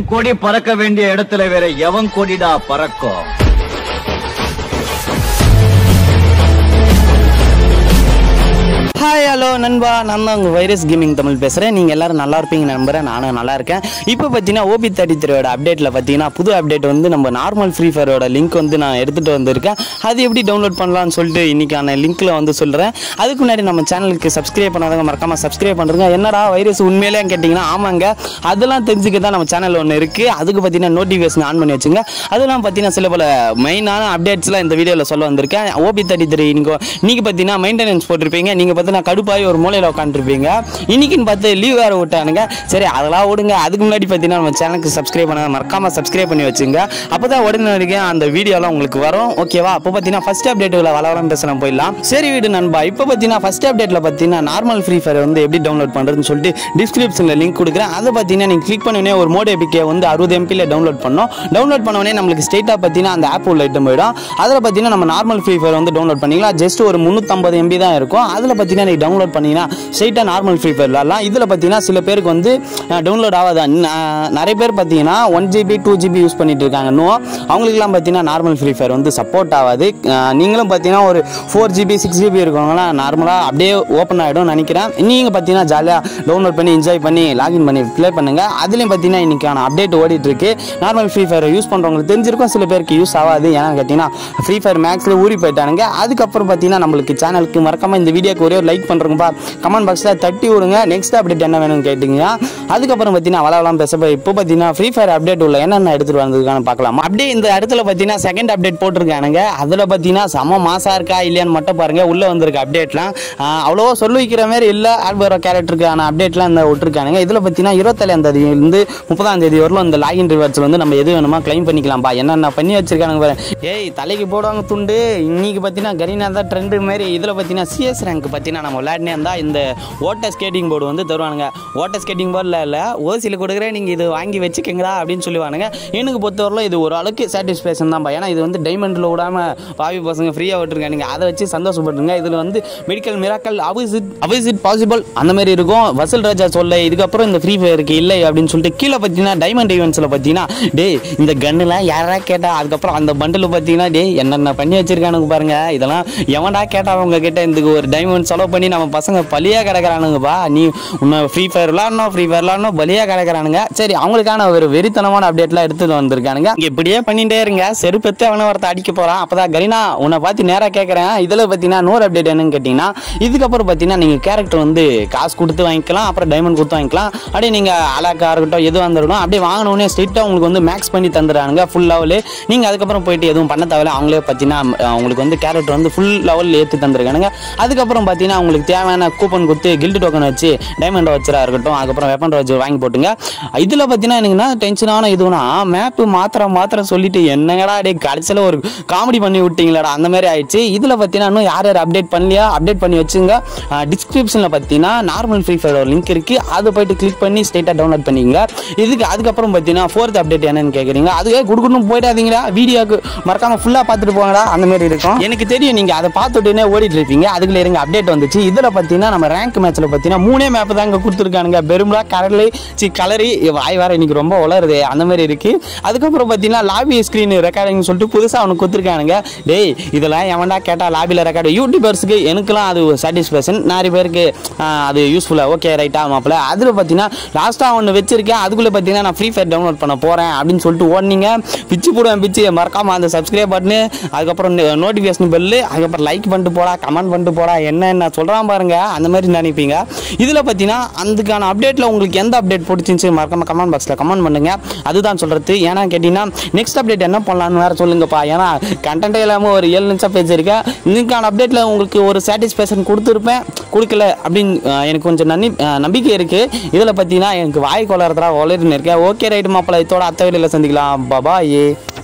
கொடி பறக்க வேண்டிய இடத்துல வேற எவன் கொடிடா பறக்கும் ஹாய் ஹலோ நண்பா நான் தான் உங்கள் வைரஸ் கேமிங் தமிழ் பேசுகிறேன் நீங்கள் எல்லாரும் நல்லா இருப்பீங்க நம்புறேன் நானும் நல்லா இருக்கேன் இப்போ பார்த்தீங்கன்னா ஓபி தேர்ட்டி த்ரீயோட அப்டேட்டில் பார்த்தீங்கன்னா புது அப்டேட் வந்து நம்ம நார்மல் ஃப்ரீ ஃபயரோட லிங்க் வந்து நான் எடுத்துகிட்டு வந்திருக்கேன் அது எப்படி டவுன்லோட் பண்ணலாம்னு சொல்லிட்டு இன்றைக்கான லிங்க்கில் வந்து சொல்கிறேன் அதுக்கு முன்னாடி நம்ம சேனலுக்கு சப்ஸ்கிரைப் பண்ணாதவங்க மறக்காமல் சப்ஸ்கிரைப் பண்ணுறங்க என்னடா வைரஸ் உண்மையிலே கேட்டிங்கன்னா ஆமாங்க அதெல்லாம் தெரிஞ்சுக்க தான் நம்ம சேனல் ஒன்று இருக்குது அதுக்கு பார்த்தீங்கன்னா நோட்டிஃபிகேஷன் ஆன் பண்ணி வச்சுங்க அதெல்லாம் பார்த்தீங்கன்னா சில பல மெயினான அப்டேட்ஸ்லாம் இந்த வீடியோவில் சொல்ல வந்திருக்கேன் ஓபி தேர்ட்டி த்ரீ நீங்கள் நீங்கள் பார்த்தீங்கன்னா மெயின்டெனன்ஸ் போட்டிருப்பீங்க நீங்கள் பார்த்தீங்கன்னா கடுப்பாகி ஒரு மூலையில் உட்காந்துருப்பீங்க இன்னைக்குன்னு பார்த்து லீவ் வேறு விட்டானுங்க சரி அதெல்லாம் விடுங்க அதுக்கு முன்னாடி பார்த்தீங்கன்னா நம்ம சேனலுக்கு சப்ஸ்கிரைப் பண்ண மறக்காமல் சப்ஸ்கிரைப் பண்ணி வச்சுங்க அப்போ தான் உடனே அந்த வீடியோலாம் உங்களுக்கு வரும் ஓகேவா அப்போ பார்த்தீங்கன்னா ஃபஸ்ட் அப்டேட்டில் வளவரம் பேசலாம் போயிடலாம் சரி வீடு நண்பா இப்போ பார்த்தீங்கன்னா ஃபஸ்ட் அப்டேட்டில் பார்த்தீங்கன்னா நார்மல் ஃப்ரீ ஃபயர் வந்து எப்படி டவுன்லோட் பண்ணுறதுன்னு சொல்லிட்டு டிஸ்கிரிப்ஷனில் லிங்க் கொடுக்குறேன் அதை பார்த்தீங்கன்னா நீங்கள் கிளிக் பண்ணி ஒரு மோட் எபிகே வந்து அறுபது எம்பியில் டவுன்லோட் பண்ணோம் டவுன்லோட் பண்ண நம்மளுக்கு ஸ்ட்ரெயிட்டாக பார்த்தீங்கன்னா அந்த ஆப் உள்ள ஐட்டம் போயிடும் அதில் பார்த்தீங்கன்னா நம்ம நார்மல் ஃப்ரீ ஃபயர் வந்து டவுன்லோட் பண்ணிக்கலாம் ஜஸ்ட் ஒரு முந்நூற்றம்பது எம்பி தான் இருக்கும் அதில் பார்த்தீங்கன்னா நீங்கள் டவுன்லோட் பண்ணீங்கன்னா ஸ்ட்ரெயிட்டாக நார்மல் ஃப்ரீ ஃபயர் விளாட்லாம் இதில் பார்த்தீங்கன்னா சில பேருக்கு வந்து டவுன்லோட் ஆகாது ந- நிறைய பேர் பார்த்தீங்கன்னா one GB two GB use பண்ணிட்டு இருக்காங்க இன்னும் அவங்களுக்குலாம் பார்த்தீங்கன்னா நார்மல் ஃப்ரீ ஃபயர் வந்து சப்போர்ட் ஆகாது அஹ் நீங்களும் பார்த்தீங்கன்னா ஒரு ஃபோர் ஜிபி சிக்ஸ் ஜிபி இருக்கவங்களாம் நார்மலாக அப்படியே ஓப்பன் ஆகிடும் நினைக்கிறேன் நீங்கள் பார்த்தீங்கன்னா ஜாலியாக டவுன்லோட் பண்ணி என்ஜாய் பண்ணி லாகின் பண்ணி ப்ளே பண்ணுங்க அதுலேயும் பார்த்தீங்கன்னா இன்னைக்கான அப்டேட் ஓடிட்டு இருக்கு நார்மல் ஃப்ரீ ஃபயர் யூஸ் பண்ணுறவங்களுக்கு தெரிஞ்சிருக்கும் சில பேருக்கு யூஸ் ஆகாது ஏன்னா கேட்டிங்கன்னா ஃப்ரீ ஃபயர் மேக்ஸில் ஊறி போயிட்டானுங்க அதுக்கப்புறம் பார்த்தீங்கன்னா நம்மளுக்கு சேனலுக்கு மறக்காம இந்த வீடியோக்கு ஒரே ஒரு லைக் பண்ணுறோங்கப்பா கமெண்ட் பாக்ஸில் தட்டி விடுங்க நெக்ஸ்ட் அப்டேட் என்ன வேணும்னு கேட்டிங்கன்னா அதுக்கப்புறம் பார்த்தீங்கன்னா வளவலாம் பேச போய் இப்போ பார்த்தீங்கன்னா ஃப்ரீ ஃபயர் அப்டேட் உள்ள என்னென்ன எடுத்துகிட்டு வந்ததுக்கான பார்க்கலாம் அப்படியே இந்த இடத்துல பார்த்தீங்கன்னா செகண்ட் அப்டேட் போட்டிருக்கானுங்க அதில் பார்த்தீங்கன்னா செம மாசா இருக்கா இல்லையான்னு மட்டும் பாருங்க உள்ளே வந்திருக்க அப்டேட்லாம் அவ்வளோவா சொல்ல வைக்கிற மாதிரி இல்லை ஆல்பரோ கேரக்டருக்கான அப்டேட்லாம் இந்த விட்டுருக்கானுங்க இதில் பார்த்தீங்கன்னா இருபத்தேழாம் தேதியிலிருந்து முப்பதாம் தேதி வரலும் இந்த லாகின் ரிவார்ட்ஸ் வந்து நம்ம எது வேணுமா க்ளைம் பண்ணிக்கலாம்ப்பா என்னென்ன பண்ணி வச்சிருக்கானுங்க பாரு ஏய் தலைக்கு போடுவாங்க துண்டு இன்னைக்கு பார்த்தீங்கன்னா கரீனா தான் ட்ரெண்டு மாதிரி இதில் பார்த்தீங்கன்னா சிஎஸ் ரேங்க் பார்த்தீங்கன்னா நம்ம விளையாடினே இருந்தால் இந்த ஓட்ட ஸ்கேட்டிங் போர்டு வந்து தருவானுங்க ஓட்ட ஸ்கேட்டிங் போர்டில் இல்லை ஓசியில் கொடுக்குறேன் நீங்கள் இது வாங்கி வச்சுக்கங்கடா அப்படின்னு சொல்லுவானுங்க எனக்கு பொறுத்தவரையிலும் இது ஒரு அளவுக்கு சாட்டிஸ்ஃபேக்ஷன் தான்ப்பா ஏன்னா இது வந்து டைமண்டில் விடாமல் பாவி பசங்க ஃப்ரீயாக விட்டுருக்கானுங்க அதை வச்சு சந்தோஷப்பட்டுருங்க இதில் வந்து medical miracle how is it how is it possible அந்த மாதிரி இருக்கும் வசூல் ராஜா சொல்ல இதுக்கப்புறம் இந்த ஃப்ரீ ஃபயருக்கு இல்லை அப்படின்னு சொல்லிட்டு கீழே பார்த்தீங்கன்னா டைமண்ட் ஈவெண்ட்ஸில் பார்த்தீங்கன்னா டேய் இந்த கன்னுலாம் யாரா கேட்டா அதுக்கப்புறம் அந்த பண்டில் பார்த்தீங்கன்னா டேய் என்னென்ன பண்ணி வச்சிருக்கானுங்க பாருங்க இதெல்லாம் எவன்டா கேட்டா அவங்க கிட்ட இதுக்கு ஒரு டைமண்ட் செலவு பண்ணி நம்ம பசங்க பலியாக கிடக்குறானுங்கப்பா நீ உன்னை ஃப்ரீ ஃபயர் விளாடணும் ஃப்ரீ ஃபயர் விளாடணும் பலியாக கிடக்குறானுங்க சரி அவங்களுக்கான ஒரு வெறித்தனமான அப்டேட்லாம் எடுத்துட்டு வந்திருக்கானுங்க இங்க இப்படியே பண்ணிட்டே இருங்க செருப்பத்து அவனை ஒருத்த அடிக்க போறான் அப்பதான் கரீனா உன்னை பார்த்து நேராக கேட்குறேன் இதில் பார்த்தீங்கன்னா நூறு அப்டேட் என்னன்னு கேட்டிங்கன்னா இதுக்கப்புறம் பார்த்தீங்கன்னா நீங்கள் கேரக்டர் வந்து காசு கொடுத்து வாங்கிக்கலாம் அப்புறம் டைமண்ட் கொடுத்து வாங்கிக்கலாம் அப்படியே நீங்கள் அலாக்கா இருக்கட்டும் எதுவாக இருந்திருக்கணும் அப்படியே வாங்கினோடனே ஸ்ட்ரிக்டாக உங்களுக்கு வந்து மேக்ஸ் பண்ணி தந்துடுறாங்க ஃபுல் லெவலு நீங்கள் அதுக்கப்புறம் போயிட்டு எதுவும் பண்ண தேவையில்ல அவங்களே பார்த்தீங்கன்னா அஹ், உங்களுக்கு வந்து கேரக்டர் வந்து ஃபுல் லெவலில் ஏற்றி தந்துருக்கானுங்க அதுக்கப்புறம் பார்த்தீங்கன்னா உங்களுக்கு தேவையான கூப்பன் கொடுத்து கில்டு டோக்கன் வச்சு டைமண்ட் வச்சரா இருக்கட்டும் அதுக்கப்புறம் வெப்பன் வச்சு வாங்கி போட்டுங்க இதில் பார்த்தீங்கன்னா எனக்கு என்ன டென்ஷனான இதுனா மேப்பு மாத்திர மாத்திர சொல்லிட்டு என்னங்கடா டே கடைசியில் ஒரு காமெடி பண்ணி விட்டீங்களாடா அந்த மாதிரி ஆயிடுச்சு இதில் பார்த்தீங்கன்னா இன்னும் யார் யார் அப்டேட் பண்ணலையா அப்டேட் பண்ணி வச்சுங்க டிஸ்கிரிப்ஷனில் பார்த்தீங்கன்னா நார்மல் ஃப்ரீ ஃபயர் ஒரு லிங்க் இருக்குது அதை போயிட்டு கிளிக் பண்ணி ஸ்ட்ரெயிட்டாக டவுன்லோட் பண்ணிக்கங்க இதுக்கு அதுக்கப்புறம் பார்த்தீங்கன்னா ஃபோர்த் அப்டேட் என்னன்னு கேட்குறீங்க அதுவே குடுக்கணும் போயிடாதீங்கடா வீடியோக்கு மறக்காம ஃபுல்லாக பார்த்துட்டு போங்கடா அந்த மாதிரி இருக்கும் எனக்கு தெரியும் நீங்கள் அதை பார்த்துட்டுனே ஓடிட்டு இருப்பீங்க அதுக்குள்ள இருங்க அப்டேட் வந்துச்சு இதில் பார்த்தீங்கன்னா நம்ம ரேங்க் மேட்ச்சில் பார்த்தீங்கன்னா மூணே மேப் தாங்க கொடுத்துருக்கானுங்க பெரும்லா கரலி சி கலரி வாய் வேற இன்னைக்கு ரொம்ப வளருது அந்த மாதிரி இருக்கு அதுக்கப்புறம் பார்த்தீங்கன்னா லாபி ஸ்க்ரீன் ரெக்கார்டிங் சொல்லிட்டு புதுசாக அவனுக்கு கொடுத்துருக்கானுங்க டேய் இதெல்லாம் எவன்டா கேட்டால் லாபியில் ரெக்கார்டு யூடியூபர்ஸுக்கு எனக்குலாம் அது சாட்டிஸ்ஃபேக்ஷன் நிறைய பேருக்கு ஆஹ், அது யூஸ்ஃபுல்லாக ஓகே ரைட்டா மாப்பிள்ள அதில் பார்த்தீங்கன்னா லாஸ்ட்டாக ஒன்று வச்சிருக்கேன் அதுக்குள்ளே பார்த்தீங்கன்னா நான் ஃப்ரீ ஃபயர் டவுன்லோட் பண்ண போகிறேன் அப்படின்னு சொல்லிட்டு ஓடுனீங்க பிச்சு போடுவேன் பிச்சு மறக்காம அந்த சப்ஸ்கிரைப் பட்டனு அதுக்கப்புறம் நோட்டிஃபிகேஷன் பெல்லு அதுக்கப்புறம் லைக் பண்ணிட்டு போடா கமெண்ட் பண்ணிட்டு போடா என்ன என்ன சொல்கிறான் பாருங்க அந்த மாதிரி நினைப்பீங்க இதில் பார்த்தீங்கன்னா அதுக்கான அப்டேட்டில் உங்களுக்கு எந்த அப்டேட் பிடிச்சிருந்துச்சு மறக்காம கமெண்ட் பாக்ஸில் கமெண்ட் பண்ணுங்க அதுதான் சொல்கிறது ஏன்னா கேட்டிங்கன்னா நெக்ஸ்ட் அப்டேட் என்ன பண்ணலான்னு வேறு சொல்லுங்கப்பா ஏன்னா கண்டென்ட்டே இல்லாமல் ஒரு ஏழு நிமிஷம் பேசியிருக்கேன் இதுக்கான அப்டேட்டில் உங்களுக்கு ஒரு சாட்டிஸ்ஃபேக்ஷன் கொடுத்துருப்பேன் கொடுக்கல அப்படின்னு அஹ், எனக்கு கொஞ்சம் நன்னி அஹ், நம்பிக்கை இருக்குது இதில் பார்த்தீங்கன்னா எனக்கு வாய் கொளறதுலாம் வளர்ந்து இருக்கேன் ஓகே ரைட்டு மாப்பிள்ள இதோட அத்தை வீடியோவில் சந்திக்கலாம் பாபா ஏ